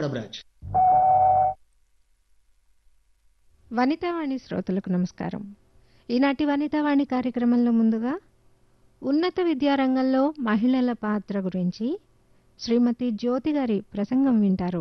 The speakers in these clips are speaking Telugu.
బ్రాంచ్ వనితావాణి శ్రోతలకు నమస్కారం ఈనాటి వనితావాణి కార్యక్రమంలో ముందుగా ఉన్నత విద్యారంగంలో మహిళల పాత్ర గురించి శ్రీమతి జ్యోతి గారి ప్రసంగం వింటారు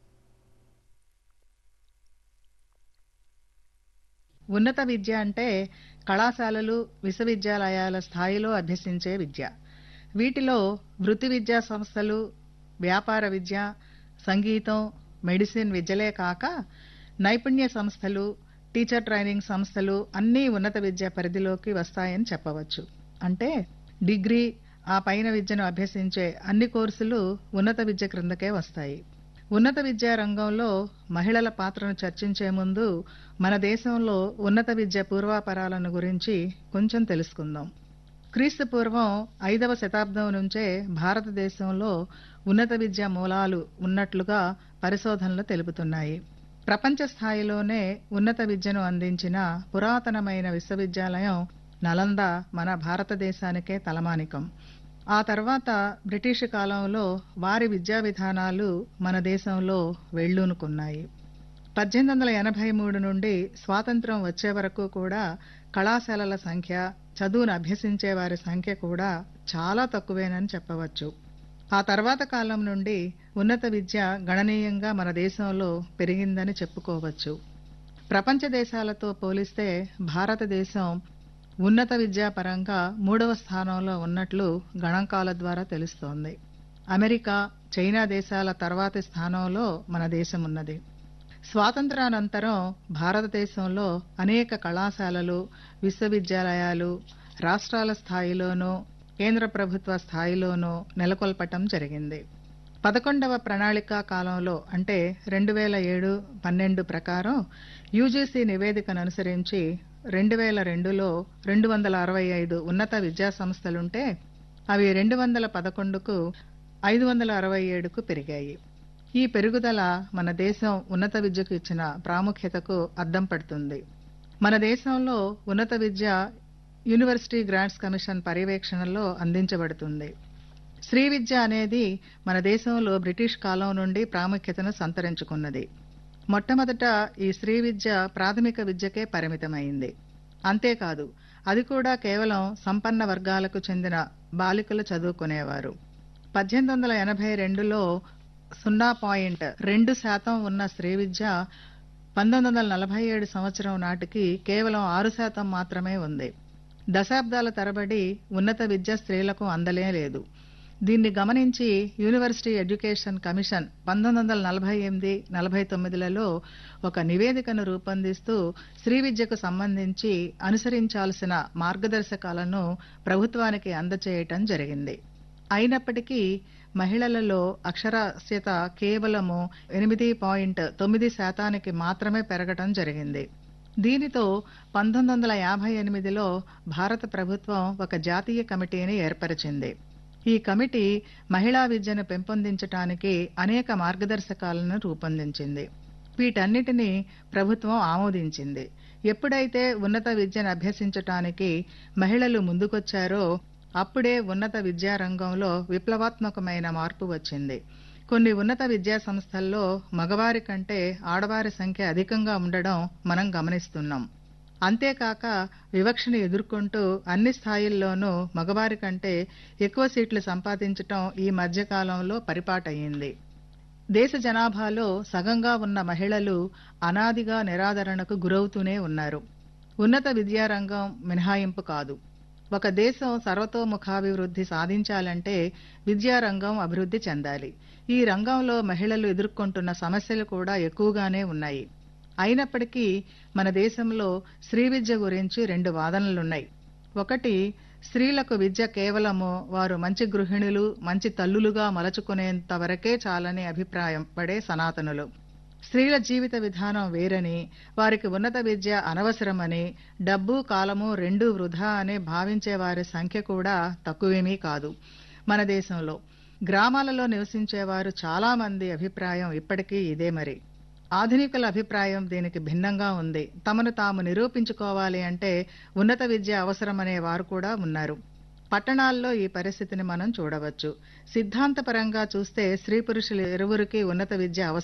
ఉన్నత విద్య అంటే కళాశాలలు విశ్వవిద్యాలయాల స్థాయిలో అభ్యసించే విద్య వీటిలో వృత్తి విద్యా సంస్థలు వ్యాపార విద్య సంగీతం మెడిసిన్ విద్యలే కాక నైపుణ్య సంస్థలు టీచర్ ట్రైనింగ్ సంస్థలు అన్నీ ఉన్నత విద్య పరిధిలోకి వస్తాయని చెప్పవచ్చు అంటే డిగ్రీ ఆ పైన విద్యను అభ్యసించే అన్ని కోర్సులు ఉన్నత విద్య క్రిందకే వస్తాయి ఉన్నత విద్యా రంగంలో మహిళల పాత్రను చర్చించే ముందు మన దేశంలో ఉన్నత విద్య పూర్వాపరాలను గురించి కొంచెం తెలుసుకుందాం క్రీస్తు పూర్వం ఐదవ శతాబ్దం నుంచే భారతదేశంలో ఉన్నత విద్య మూలాలు ఉన్నట్లుగా పరిశోధనలు తెలుపుతున్నాయి ప్రపంచ స్థాయిలోనే ఉన్నత విద్యను అందించిన పురాతనమైన విశ్వవిద్యాలయం నలంద మన భారతదేశానికే తలమానికం ఆ తర్వాత బ్రిటిష్ కాలంలో వారి విద్యా విధానాలు మన దేశంలో వెళ్ళూనుకున్నాయి పద్దెనిమిది వందల ఎనభై మూడు నుండి స్వాతంత్రం వచ్చే వరకు కూడా కళాశాలల సంఖ్య చదువును అభ్యసించే వారి సంఖ్య కూడా చాలా తక్కువేనని చెప్పవచ్చు ఆ తర్వాత కాలం నుండి ఉన్నత విద్య గణనీయంగా మన దేశంలో పెరిగిందని చెప్పుకోవచ్చు ప్రపంచ దేశాలతో పోలిస్తే భారతదేశం ఉన్నత విద్యా పరంగా మూడవ స్థానంలో ఉన్నట్లు గణాంకాల ద్వారా తెలుస్తోంది అమెరికా చైనా దేశాల తర్వాతి స్థానంలో మన దేశం ఉన్నది స్వాతంత్రానంతరం భారతదేశంలో అనేక కళాశాలలు విశ్వవిద్యాలయాలు రాష్ట్రాల స్థాయిలోనూ కేంద్ర ప్రభుత్వ స్థాయిలోనూ నెలకొల్పటం జరిగింది పదకొండవ ప్రణాళికా కాలంలో అంటే రెండు వేల ఏడు పన్నెండు ప్రకారం యూజీసీ నివేదికను అనుసరించి రెండు వేల రెండులో రెండు వందల అరవై ఐదు ఉన్నత విద్యా సంస్థలుంటే అవి రెండు వందల పదకొండుకు ఐదు వందల అరవై ఏడుకు పెరిగాయి ఈ పెరుగుదల మన దేశం ఉన్నత విద్యకు ఇచ్చిన ప్రాముఖ్యతకు అద్దం పడుతుంది మన దేశంలో ఉన్నత విద్య యూనివర్సిటీ గ్రాంట్స్ కమిషన్ పర్యవేక్షణలో అందించబడుతుంది శ్రీ విద్య అనేది మన దేశంలో బ్రిటిష్ కాలం నుండి ప్రాముఖ్యతను సంతరించుకున్నది మొట్టమొదట ఈ శ్రీ విద్య ప్రాథమిక విద్యకే పరిమితమైంది అంతేకాదు అది కూడా కేవలం సంపన్న వర్గాలకు చెందిన బాలికలు చదువుకునేవారు పద్దెనిమిది వందల ఎనభై రెండులో సున్నా పాయింట్ రెండు శాతం ఉన్న శ్రీ విద్య పంతొమ్మిది వందల నలభై ఏడు సంవత్సరం నాటికి కేవలం ఆరు శాతం మాత్రమే ఉంది దశాబ్దాల తరబడి ఉన్నత విద్య స్త్రీలకు అందలే లేదు దీన్ని గమనించి యూనివర్సిటీ ఎడ్యుకేషన్ కమిషన్ పంతొమ్మిది వందల నలభై ఎనిమిది నలభై తొమ్మిదిలలో ఒక నివేదికను రూపొందిస్తూ శ్రీ విద్యకు సంబంధించి అనుసరించాల్సిన మార్గదర్శకాలను ప్రభుత్వానికి అందచేయటం జరిగింది అయినప్పటికీ మహిళలలో అక్షరాస్యత కేవలము ఎనిమిది పాయింట్ తొమ్మిది శాతానికి మాత్రమే పెరగటం జరిగింది దీనితో పంతొమ్మిది వందల యాభై ఎనిమిదిలో భారత ప్రభుత్వం ఒక జాతీయ కమిటీని ఏర్పరిచింది ఈ కమిటీ మహిళా విద్యను పెంపొందించడానికి అనేక మార్గదర్శకాలను రూపొందించింది వీటన్నిటినీ ప్రభుత్వం ఆమోదించింది ఎప్పుడైతే ఉన్నత విద్యను అభ్యసించటానికి మహిళలు ముందుకొచ్చారో అప్పుడే ఉన్నత విద్యా రంగంలో విప్లవాత్మకమైన మార్పు వచ్చింది కొన్ని ఉన్నత విద్యా సంస్థల్లో మగవారి కంటే ఆడవారి సంఖ్య అధికంగా ఉండడం మనం గమనిస్తున్నాం అంతేకాక వివక్షను ఎదుర్కొంటూ అన్ని స్థాయిల్లోనూ మగవారి కంటే ఎక్కువ సీట్లు సంపాదించటం ఈ మధ్యకాలంలో పరిపాటయ్యింది దేశ జనాభాలో సగంగా ఉన్న మహిళలు అనాదిగా నిరాదరణకు గురవుతూనే ఉన్నారు ఉన్నత విద్యారంగం మినహాయింపు కాదు ఒక దేశం సర్వతోముఖాభివృద్ధి సాధించాలంటే విద్యారంగం అభివృద్ధి చెందాలి ఈ రంగంలో మహిళలు ఎదుర్కొంటున్న సమస్యలు కూడా ఎక్కువగానే ఉన్నాయి అయినప్పటికీ మన దేశంలో స్త్రీ విద్య గురించి రెండు వాదనలున్నాయి ఒకటి స్త్రీలకు విద్య కేవలము వారు మంచి గృహిణులు మంచి తల్లులుగా మలచుకునేంత వరకే చాలని అభిప్రాయం పడే సనాతనులు స్త్రీల జీవిత విధానం వేరని వారికి ఉన్నత విద్య అనవసరమని డబ్బు కాలము రెండూ వృధా అని భావించే వారి సంఖ్య కూడా తక్కువేమీ కాదు మన దేశంలో గ్రామాలలో నివసించేవారు చాలా మంది అభిప్రాయం ఇప్పటికీ ఇదే మరి ఆధునికుల అభిప్రాయం దీనికి భిన్నంగా ఉంది తమను తాము నిరూపించుకోవాలి అంటే ఉన్నత విద్య అవసరమనే వారు కూడా ఉన్నారు పట్టణాల్లో ఈ పరిస్థితిని మనం చూడవచ్చు సిద్ధాంతపరంగా చూస్తే స్త్రీ పురుషులు ఇరువురికి ఉన్నత విద్య అవసరం